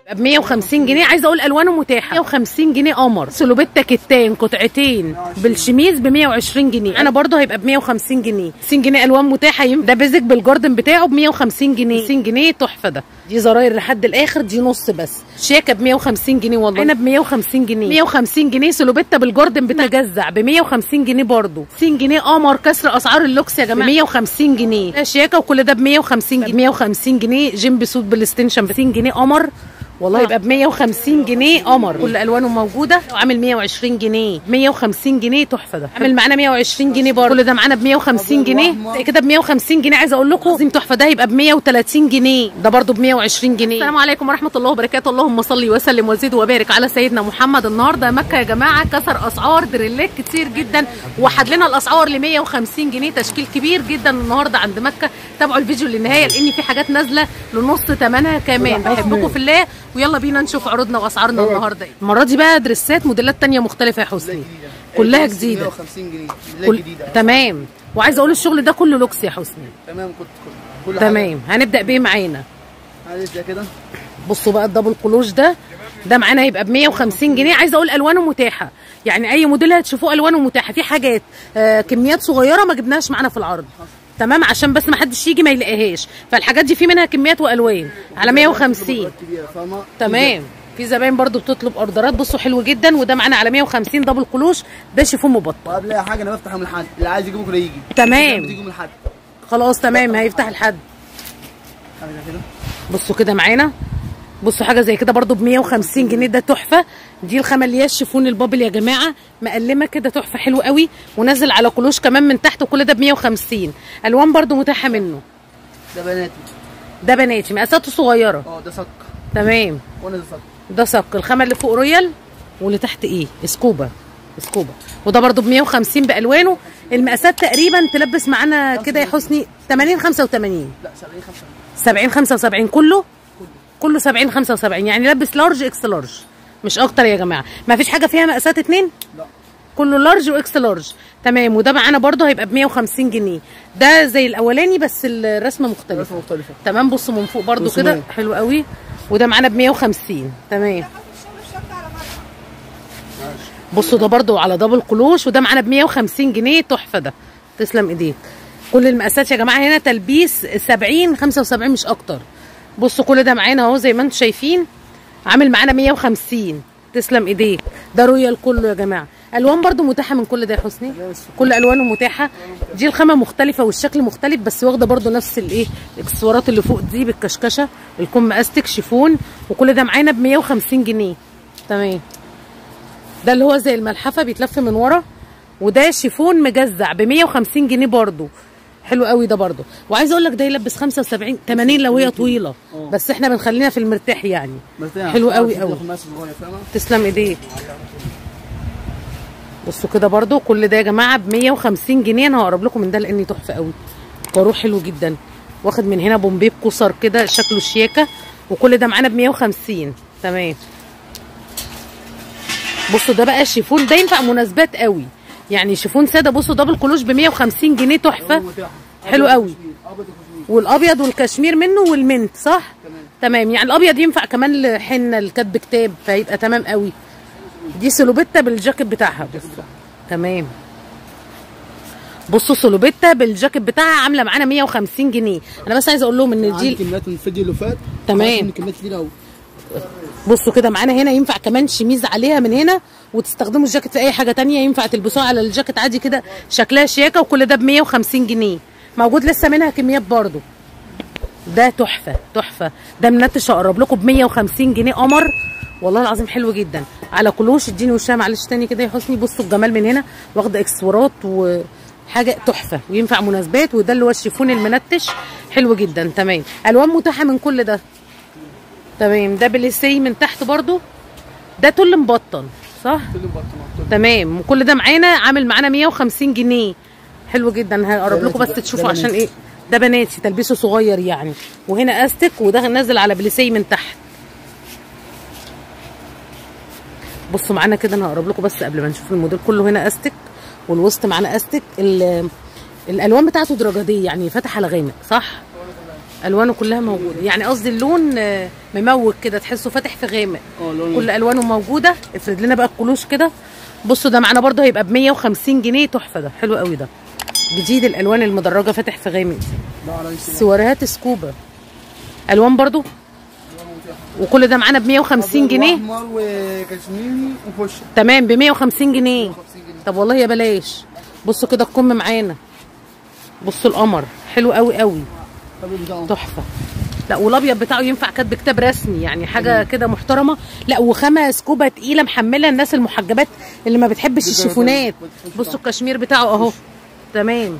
ب 150 جنيه عايزه اقول الوانه متاحه 150 جنيه قمر سلوبيتا كتان قطعتين بالشميز ب 120 جنيه انا برضه هيبقى ب 150 جنيه 60 جنيه الوان متاحه يم- ده بيزك بالجاردن بتاعه ب 150 جنيه 50 جنيه تحفه ده دي زراير لحد الاخر دي نص بس شياكه ب 150 جنيه والله انا ب 150 جنيه 150 جنيه سلوبيتا بالجاردن بتجزع ب 150 جنيه برضه 60 جنيه قمر كسر اسعار اللوكس يا جماعه ب 150 جنيه ده شياكه وكل ده ب 150 جنيه 150 جنيه جيم بسوت بالاستنشن ب 60 جنيه قمر والله يبقى ب 150 جنيه قمر كل الوانه موجوده وعامل 120 جنيه 150 جنيه تحفه ده عامل معانا 120 جنيه برضه كل ده معانا ب 150 جنيه زي كده ب 150 جنيه عايزه اقول لكم عظيم تحفه ده هيبقى ب 130 جنيه ده برضه ب 120 جنيه السلام عليكم ورحمه الله وبركاته اللهم صل وسلم وزد وبارك على سيدنا محمد النهارده مكه يا جماعه كسر اسعار دريلات كتير جدا وحد لنا الاسعار ل 150 جنيه تشكيل كبير جدا النهارده عند مكه تابعوا الفيديو للنهايه لان في حاجات نازله لنص ثمنها كمان بحبكم في الله ويلا بينا نشوف عروضنا واسعارنا النهارده إيه. المره دي بقى دريسات موديلات تانية مختلفه يا حسني كلها جديده 150 جنيه كل... كل... جديده تمام وعايزه اقول الشغل ده كله لوكس يا حسني تمام كنت كل كل حاجة. تمام هنبدا بايه معانا عايز ده كده بصوا بقى الدبل كلوش ده ده معانا هيبقى ب 150 جنيه عايزه اقول الوانه متاحه يعني اي موديل هتشوفوه الوانه متاحه في حاجات آه كميات صغيره ما جبناهاش معانا في العرض تمام عشان بس ما حدش يجي ما يلاقيهاش فالحاجات دي في منها كميات والوان على 150 كبيره فاهمه تمام في زباين برضو بتطلب اوردرات بصوا حلو جدا وده معانا على 150 دبل كلوش ده شيفون مبطن وقبل اي حاجه انا بفتح من الحد اللي عايز يجيبه كله يجي تمام. بتيجي من الحد خلاص تمام هيفتح الحد حاجه زي كده بصوا كده معانا بصوا حاجه زي كده برضو ب 150 جنيه ده تحفه دي الخامه اللي هي الشيفون البابل يا جماعه مقلمه كده تحفه حلو قوي ونازل على كلوش كمان من تحت وكل ده ب 150 الوان برضو متاحه منه ده بناتي ده بناتي مقاساته صغيره اه ده صك تمام وانا ده صك ده صك الخامه اللي فوق رويال واللي تحت ايه سكوبا سكوبا وده برضو ب 150 بالوانه المقاسات تقريبا تلبس معانا كده يا حسني 80 85 لا 70 5 70 75 كله كله 70 75 يعني لبس لارج اكس لارج مش اكتر يا جماعه ما فيش حاجه فيها مقاسات اتنين لا كله لارج واكس لارج تمام وده معانا برضه هيبقى ب 150 جنيه ده زي الاولاني بس الرسمه مختلفه رسمه مختلفه تمام بصوا من فوق برضه رسومات. كده حلو قوي وده معانا ب 150 تمام بصوا ده برضه على دبل قلوش وده معانا ب 150 جنيه تحفه ده تسلم ايديك كل المقاسات يا جماعه هنا تلبيس 70 75 مش اكتر بصوا كل ده معانا اهو زي ما انتم شايفين عامل معانا 150 تسلم ايديك ده رويال كله يا جماعه الوان برضو متاحه من كل ده يا حسني كل الوانه متاحه دي الخامه مختلفه والشكل مختلف بس واخده برضو نفس الايه الاكسسوارات اللي فوق دي بالكشكشه الكم استك شيفون وكل ده معانا ب 150 جنيه تمام ده اللي هو زي الملحفه بيتلف من ورا وده شيفون مجزع ب 150 جنيه برضو حلو قوي ده برضو وعايزه اقول لك ده يلبس 75 80 لو هي طويله اه. بس احنا بنخلينا في المرتاح يعني مرتاح حلو قوي عارف قوي تاخد مقاس صغير فاهمه تسلم ايديك بصوا كده برضو كل ده يا جماعه ب 150 جنيه انا هقرب لكم من ده لاني تحفه قوي كارو حلو جدا واخد من هنا بومبي بكسر كده شكله شياكه وكل ده معانا ب 150 تمام بصوا ده بقى الشيفون ده ينفع مناسبات قوي يعني شيفون ساده بصوا دبل كلوش ب 150 جنيه تحفه متاحه حلو قوي ابيض وكشمير والابيض والكشمير منه والمنت صح تمام تمام يعني الابيض ينفع كمان لحنه لكتب كتاب فيبقى تمام قوي دي سلوبيتا بالجاكيت بتاعها بص. تمام بصوا سلوبيتا بالجاكيت بتاعها عامله معانا 150 جنيه انا بس عايزه اقول لهم ان عندي دي كميات من الفيديو اللي فات تمام. عارف إن كميات كتير قوي بصوا كده معانا هنا ينفع كمان شميز عليها من هنا وتستخدموا الجاكيت في اي حاجه تانية ينفع تلبسوها على الجاكيت عادي كده شكلها شياكه وكل ده ب 150 جنيه موجود لسه منها كميات برضو ده تحفه تحفه ده منتش اقرب لكم ب 150 جنيه قمر والله العظيم حلو جدا على كلوش اديني وشها معلش تاني كده يا حسني بصوا الجمال من هنا واخده اكسسوارات وحاجه تحفه وينفع مناسبات وده اللي هو الشيفون المنتش حلو جدا تمام الوان متاحه من كل ده تمام ده بليسي من تحت برضو ده تل مبطن صح كل مبطنات تمام وكل ده معانا عامل معانا 150 جنيه حلو جدا هقرب لكم بس ده- تشوفوا ده عشان بناتي. ايه ده بناتي تلبيسه صغير يعني وهنا استك وده نازل على بليسي من تحت بصوا معانا كده انا هقرب لكم بس قبل ما نشوف الموديل كله هنا استك والوسط معانا استك ال- الالوان بتاعته درجاتيه يعني فاتح على غامق صح الوانه كلها موجوده يعني قصدي اللون آه، مموج كده تحسه فاتح في غامق اه لون كل الوانه موجوده افرد لنا بقى الكلوش كده بصوا ده معانا برضه هيبقى ب 150 جنيه تحفه ده حلو قوي ده جديد الالوان المدرجه فاتح في غامق دي ده على رئيس سواريهات سكوبا الوان برضه وكل ده معانا ب 150 جنيه احمر وكشميري وفشه تمام ب 150 جنيه 50 جنيه طب والله يا بلاش بصوا كده الكم معانا بصوا القمر حلو قوي قوي طب بتاعه تحفه لا والابيض بتاعه ينفع كاتب كتاب رسمي يعني حاجه كده محترمه لا وخامه سكوبه تقيله محمله الناس المحجبات اللي ما بتحبش بتبقى الشيفونات ما بتحبش بصوا الكشمير بتاعه اهو تمام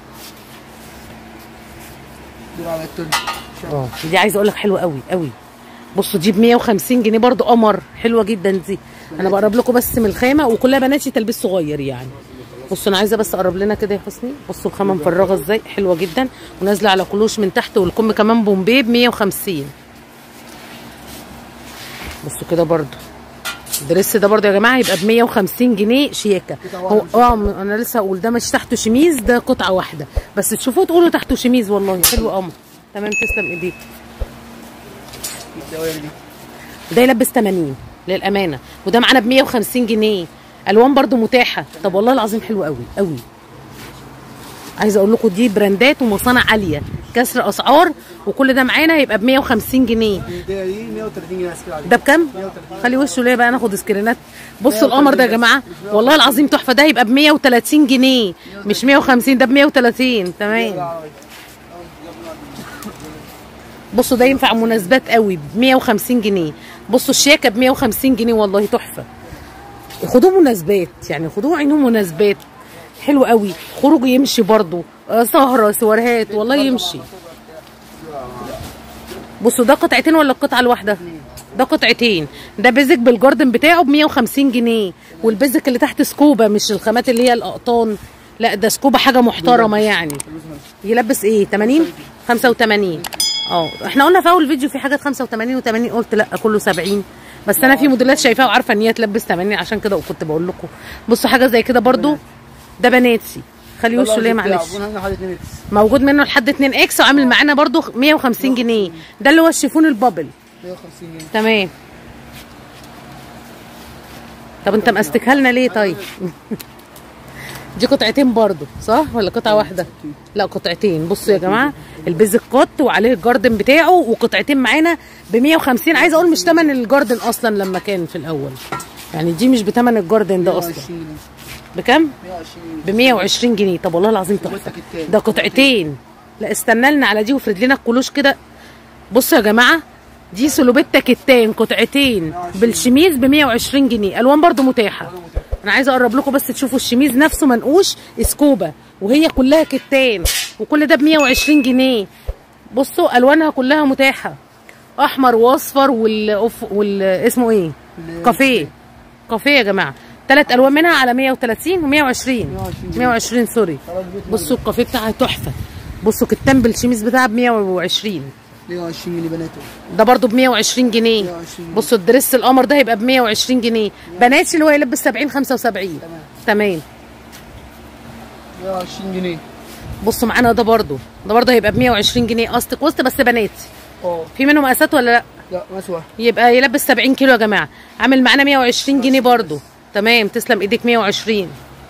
دول على التركي اه دي عايزه اقول لك حلوه قوي قوي بصوا دي ب 150 جنيه برضو قمر حلوه جدا دي انا بقرب لكم بس من الخامه وكلها بناتي تلبيس صغير يعني بصوا انا عايزه بس اقرب لنا كده يا حسني بصوا الخامه مفرغه ازاي حلوه جدا ونازله على كلوش من تحت والكم كمان بومبي ب 150 بصوا كده برضو الدريس ده برضو يا جماعه هيبقى ب 150 جنيه شياكه هو اه م- انا لسه هقول ده مش تحته شميز ده قطعه واحده بس تشوفوه تقولوا تحته شميز والله حلو قمر تمام تسلم ايديك الدوائر دي ده يلبس 80 للامانه وده معانا ب 150 جنيه الوان برضو متاحه طب والله العظيم حلو قوي قوي عايزه اقول لكم دي براندات ومصانع عاليه كسر اسعار وكل ده معانا هيبقى ب 150 جنيه الدايره دي 130 جنيه اسكيل عليها ده بكام؟ خلي وشه ليه بقى ناخد سكرينات بصوا القمر ده يا جماعه والله العظيم تحفه ده هيبقى ب 130 جنيه مش 150 ده ب 130 تمام بصوا ده ينفع مناسبات قوي ب 150 جنيه بصوا الشياكه ب 150 جنيه والله تحفه خدوه مناسبات يعني خدوه عينهم مناسبات حلو قوي خروج يمشي برضو آه، سهره سوارهات والله يمشي بصوا ده قطعتين ولا القطعه الواحده ده قطعتين ده بيزك بالجاردن بتاعه ب 150 جنيه والبيزك اللي تحت سكوبا مش الخامات اللي هي الاقطان لا ده سكوبا حاجه محترمه يعني يلبس ايه 80 85 اه احنا قلنا في اول فيديو في حاجات 85 و80 قلت لا كله 70 بس انا في موديلات شايفاها وعارفه ان هي تلبس 80 عشان كده كنت بقول لكم بصوا حاجه زي كده برضو ده بناتي خلي وشه ليه معلش هنا حاجه 2 اكس موجود منه لحد 2 اكس وعامل معانا برضو 150 جنيه ده اللي هو الشيفون البابل 150 جنيه تمام طب انت مأستكها لنا ليه طيب دي قطعتين برضو صح ولا قطعه واحده لا قطعتين بصوا يا جماعه البيزك كوت وعليه الجاردن بتاعه وقطعتين معانا ب 150 عايزه اقول مش تمن الجاردن اصلا لما كان في الاول يعني دي مش بتمن الجاردن ده اصلا 120 جنيه بكام 120 ب 120 جنيه طب والله العظيم تحفه وبالتك التاني. ده قطعتين لا استنى لنا على دي وافرد لنا الكلوش كده بصوا يا جماعه دي سلوبيتا كتان قطعتين بالشميز ب 120 جنيه الوان برضو متاحه انا عايزه اقرب لكم بس تشوفوا الشميز نفسه منقوش اسكوبه وهي كلها كتان وكل ده ب 120 جنيه بصوا الوانها كلها متاحه احمر واصفر وال, وال... اسمه ايه كافيه كافيه يا جماعه ثلاث الوان منها على 130 و120 120 120 سوري خلاص بيت بصوا الكافيه بتاعها تحفه بصوا كتان بالشميز بتاعها ب 120 120 جنيه بناته ده برضو ب 120 جنيه 120 بصوا الدريس القمر ده هيبقى ب 120 جنيه بناتي اللي هو يلبس 70 75 تمام 120 جنيه بصوا معانا ده برضو ده برضو هيبقى ب 120 جنيه قسط وسط بس بناتي اه في منهم مقاسات ولا لا لا مسوى يبقى يلبس 70 كيلو يا جماعه عامل معانا 120 جنيه برضو تمام تسلم ايديك 120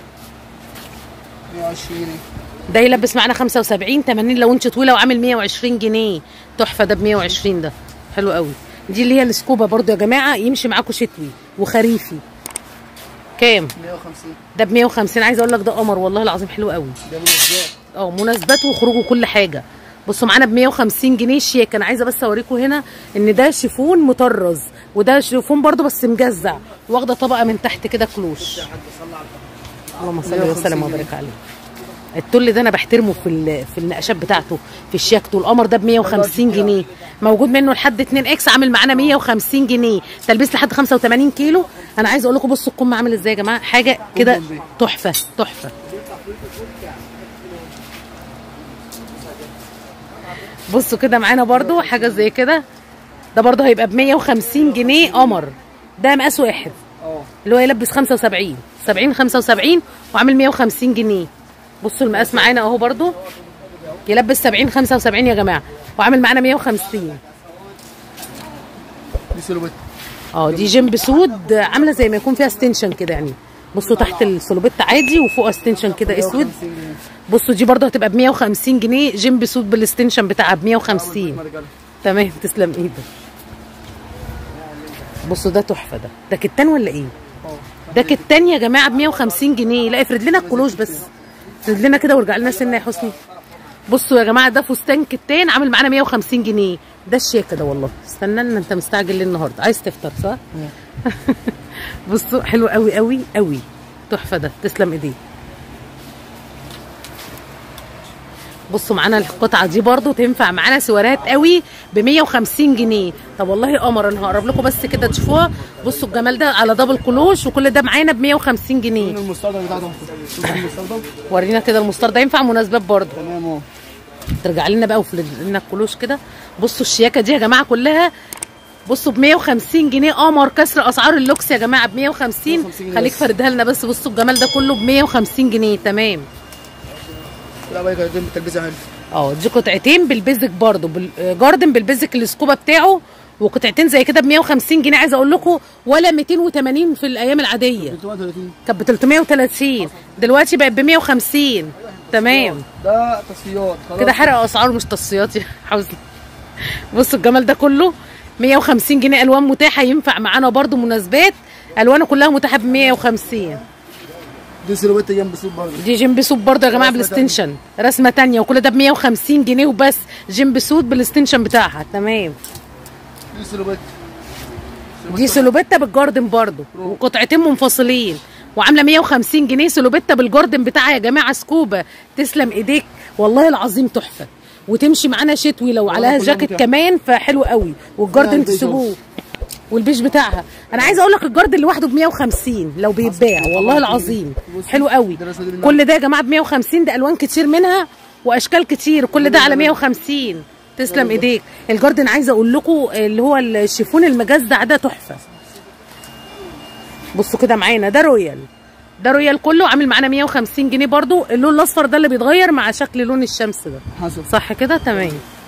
120 جنيه ده يلبس معانا 75 80 لو انش طويله وعامل 120 جنيه تحفه ده ب 120 ده حلو قوي دي اللي هي السكوبا برضو يا جماعه يمشي معاكم شتوي وخريفي كام 150 ده ب 150 عايزه اقول لك ده قمر والله العظيم حلو قوي ده مناسبات اه مناسبات وخروج وكل حاجه بصوا معانا ب 150 جنيه شيك انا عايزه بس اوريكم هنا ان ده شيفون مطرز وده شيفون برضو بس مجزع واخده طبقه من تحت كده كلوش اللهم صل 150 وسلم جنيه. وبارك عليه التل ده انا بحترمه في ال- في النقاشات بتاعته في الشياكته القمر ده ب 150 جنيه موجود منه لحد 2 اكس عامل معانا 150 جنيه تلبيس لحد 85 كيلو انا عايزه اقول لكم بصوا الكم عامل ازاي يا جماعه حاجه كده بومبي. تحفه تحفه بصوا كده معانا برضو حاجه زي كده ده برضو هيبقى ب 150 جنيه قمر ده مقاس واحد اه اللي هو يلبس 75 70 75 وعامل 150 جنيه بصوا المقاس معانا اهو برضو يلبس 70 75 يا جماعه وعامل معانا 150 دي سلوبيت اه دي جنب سود عامله زي ما يكون فيها ستنشن كده يعني بصوا تحت السلوبيت عادي وفوق ستنشن كده اسود 150 جنيه. بصوا دي برضه هتبقى ب 150 جنيه جنب سود بالاستنشن بتاعها ب 150 مرجله تمام تسلم ايدك بصوا ده تحفه ده ده كتان ولا ايه اه ده كتان يا جماعه ب 150 جنيه لا افرد لنا الكلوش بس افرد لنا كده وارجع لنا سنه يا حسني بصوا يا جماعه ده فستان كتان عامل معانا 150 جنيه ده الشياكه ده والله استنى لنا انت مستعجل ليه النهارده عايز تفطر صح بصوا حلو قوي قوي قوي تحفه ده تسلم ايديك بصوا معانا القطعه دي برضو تنفع معانا سوارات قوي ب 150 جنيه طب والله قمر انا هقرب لكم بس كده تشوفوها بصوا الجمال ده على دبل كلوش وكل ده معانا ب 150 جنيه من المستردة بتاعتهم شوف المستردة ورينا كده المستر ده ينفع مناسبات برضو تمام اهو ترجع لنا بقى وفرد لنا الكلوش كده بصوا الشياكه دي يا جماعه كلها بصوا ب 150 جنيه قمر كسر اسعار اللوكس يا جماعه ب 150 150 جنيه خليك بس. فردها لنا بس بصوا الجمال ده كله ب 150 جنيه تمام لا بقى كده بالتلبيسه حلو اه دي قطعتين بالبيزك برضو بالجاردن بالبيزك السكوبا بتاعه وقطعتين زي كده ب 150 جنيه عايزه اقول لكم ولا 280 في الايام العاديه 330 كانت ب 330 دلوقتي بقت ب 150 تمام ده تصفيات خلاص كده حرق اسعار مش تصفيات يا حوزي بصوا الجمال ده كله 150 جنيه الوان متاحه ينفع معانا برضو مناسبات الوانه كلها متاحه ب 150 دي سلوبيت جنب سوق برضه دي جيم سوت برضه يا جماعه رسمة بالاستنشن رسمه تانية وكل ده ب 150 جنيه وبس جيم سوت بالاستنشن بتاعها تمام دي سلوبيت دي سلوبيتا بالجاردن برضه وقطعتين منفصلين وعامله 150 جنيه سلوبيتا بالجاردن بتاعها يا جماعه سكوبا تسلم ايديك والله العظيم تحفه وتمشي معانا شتوي لو عليها كلها جاكيت متاحة. كمان فحلو قوي فيها والجاردن البيج تسيبوه والبيج بتاعها انا عايزه اقول لك الجاردن لوحده ب 150 لو بيتباع والله العظيم بصي، حلو قوي ده الرسمة دي بالله. كل ده يا جماعه ب 150 ده الوان كتير منها واشكال كتير كل ده على 150 تسلم ايديك الجاردن عايزه اقول لكم اللي هو الشيفون المجزع ده تحفه بصوا كده معانا ده رويال ده رويال كله عامل معانا 150 جنيه برضو اللون الاصفر ده اللي بيتغير مع شكل لون الشمس ده حسب صح كده تمام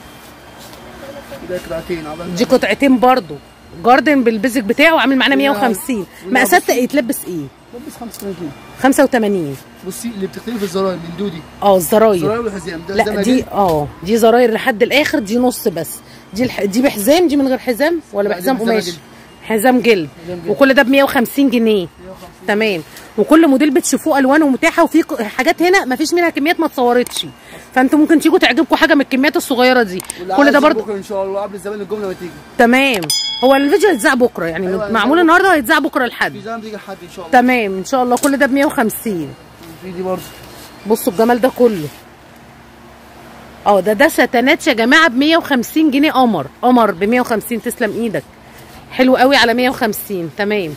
ده قطعتين عبال دي قطعتين برضو جاردن بالبيزك بتاعه عامل معانا 150 مقاسات يتلبس ايه بس 35 85 بصي اللي بتختلف الزراير من دودي اه الزراير الزراير والحزام ده لا زي ما دي جه. اه دي زراير لحد الاخر دي نص بس دي الح... دي بحزام دي من غير حزام ولا لا، دي بحزام بحزام قماش جلد. حزام جلد حزام جلد. وكل ده ب 150 جنيه تمام وكل موديل بتشوفوه الوانه متاحه وفي ك- حاجات هنا ما فيش منها كميات ما اتصورتش فانتوا ممكن تيجوا تعجبكم حاجه من الكميات الصغيره دي واللي كل عايز ده برضه بكره ان شاء الله قبل الزمان الجمله ما تيجي تمام هو الفيديو هيتذاع بكره يعني أيوة، معمول هيتذاع النهارده وهيتذاع بكره في لحد زمان بيجي لحد ان شاء الله تمام ان شاء الله كل ده ب 150 في دي برضه بصوا الجمال ده كله اه ده ده ستانات يا جماعه ب 150 جنيه قمر قمر ب 150 تسلم ايدك حلو قوي على 150 تمام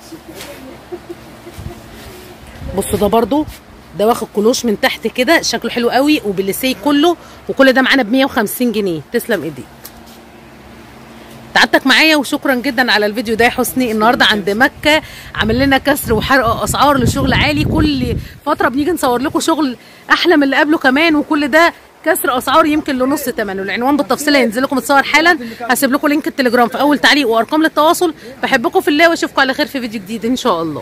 بصوا ده برضو ده واخد كلوش من تحت كده شكله حلو قوي وبالليسي كله وكل ده معانا ب 150 جنيه تسلم ايديك تعبتك معايا وشكرا جدا على الفيديو ده يا حسني النهارده عند مكه عامل لنا كسر وحرق اسعار لشغل عالي كل فتره بنيجي نصور لكم شغل احلى من اللي قبله كمان وكل ده كسر اسعار يمكن لنص ثمنه العنوان بالتفصيل هينزل لكم متصور حالا هسيب لكم لينك التليجرام في اول تعليق وارقام للتواصل بحبكم في الله واشوفكم على خير في فيديو جديد ان شاء الله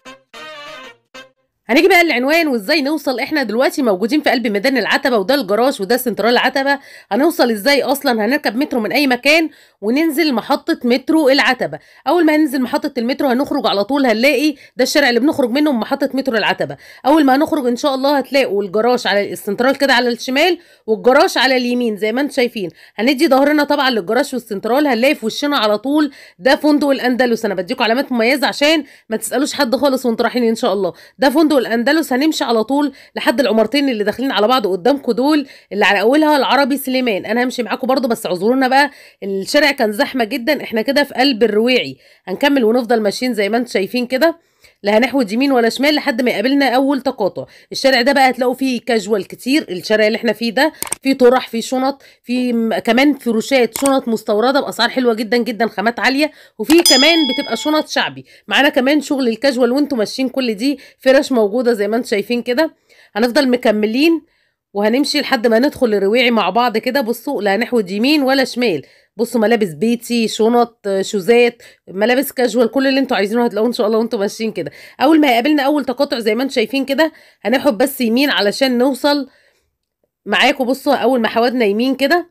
هنيجي بقى العنوان وازاي نوصل احنا دلوقتي موجودين في قلب ميدان العتبه وده الجراج وده سنترال العتبه هنوصل ازاي اصلا هنركب مترو من اي مكان وننزل محطه مترو العتبه اول ما هننزل محطه المترو هنخرج على طول هنلاقي ده الشارع اللي بنخرج منه من محطه مترو العتبه اول ما هنخرج ان شاء الله هتلاقوا الجراج على السنترال كده على الشمال والجراج على اليمين زي ما انتم شايفين هندي ظهرنا طبعا للجراج والسنترال هنلاقي في وشنا على طول ده فندق الاندلس انا بديكم علامات مميزه عشان ما تسالوش حد خالص وانتوا رايحين ان شاء الله ده فندق الاندلس هنمشي على طول لحد العمارتين اللي داخلين على بعض قدامكم دول اللي على اولها العربي سليمان انا همشي معاكم برضو بس اعذرونا بقى الشارع كان زحمه جدا احنا كده في قلب الرويعي هنكمل ونفضل ماشيين زي ما انتم شايفين كده لا هنحود يمين ولا شمال لحد ما يقابلنا اول تقاطع الشارع ده بقى هتلاقوا فيه كاجوال كتير الشارع اللي احنا فيه ده فيه طرح فيه شنط فيه م- كمان فروشات شنط مستورده باسعار حلوه جدا جدا خامات عاليه وفي كمان بتبقى شنط شعبي معانا كمان شغل الكاجوال وانتم ماشيين كل دي فرش موجوده زي ما انتم شايفين كده هنفضل مكملين وهنمشي لحد ما ندخل الرواعي مع بعض كده بصوا لا هنحود يمين ولا شمال بصوا ملابس بيتي شنط شوزات ملابس كاجوال كل اللي انتوا عايزينه هتلاقوه ان شاء الله وانتوا ماشيين كده اول ما هيقابلنا اول تقاطع زي ما انتوا شايفين كده هنحود بس يمين علشان نوصل معاكم بصوا اول ما حودنا يمين كده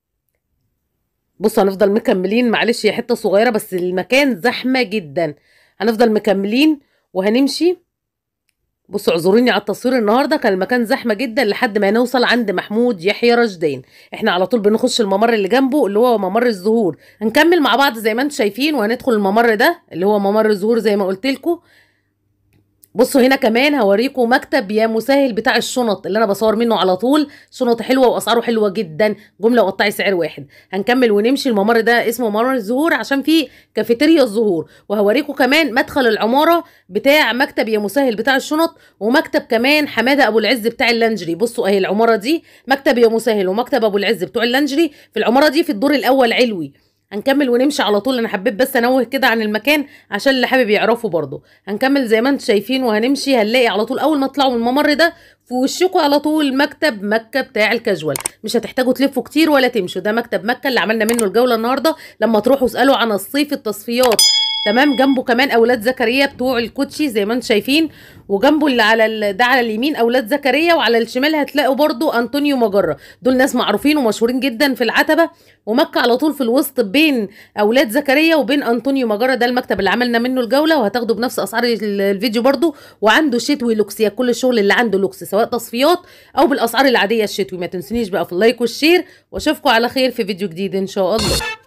بصوا هنفضل مكملين معلش هي حته صغيره بس المكان زحمه جدا هنفضل مكملين وهنمشي بصوا اعذروني على التصوير النهارده كان المكان زحمه جدا لحد ما نوصل عند محمود يحيى رشدين احنا على طول بنخش الممر اللي جنبه اللي هو ممر الزهور هنكمل مع بعض زي ما انتم شايفين وهندخل الممر ده اللي هو ممر الزهور زي ما قلت لكم بصوا هنا كمان هوريكم مكتب يا مسهل بتاع الشنط اللي انا بصور منه على طول شنط حلوه واسعاره حلوه جدا جمله وقطعي سعر واحد هنكمل ونمشي الممر ده اسمه ممر الزهور عشان فيه كافيتيريا الزهور وهوريكم كمان مدخل العماره بتاع مكتب يا مسهل بتاع الشنط ومكتب كمان حماده ابو العز بتاع اللانجري بصوا اهي العماره دي مكتب يا مسهل ومكتب ابو العز بتوع اللانجري في العماره دي في الدور الاول علوي هنكمل ونمشي على طول انا حبيت بس انوه كده عن المكان عشان اللي حابب يعرفه برضه هنكمل زي ما انتم شايفين وهنمشي هنلاقي على طول اول ما تطلعوا من الممر ده في وشكم على طول مكتب مكه بتاع الكاجوال مش هتحتاجوا تلفوا كتير ولا تمشوا ده مكتب مكه اللي عملنا منه الجوله النهارده لما تروحوا اسالوا عن الصيف التصفيات تمام جنبه كمان اولاد زكريا بتوع الكوتشي زي ما انتم شايفين وجنبه اللي على ال... ده على اليمين اولاد زكريا وعلى الشمال هتلاقوا برضو انطونيو مجره دول ناس معروفين ومشهورين جدا في العتبه ومكه على طول في الوسط بين اولاد زكريا وبين انطونيو مجره ده المكتب اللي عملنا منه الجوله وهتاخدوا بنفس اسعار ال- الفيديو برضو وعنده شتوي لوكسيا كل الشغل اللي عنده لوكس سواء تصفيات او بالاسعار العاديه الشتوي ما تنسونيش بقى في اللايك والشير واشوفكم على خير في فيديو جديد ان شاء الله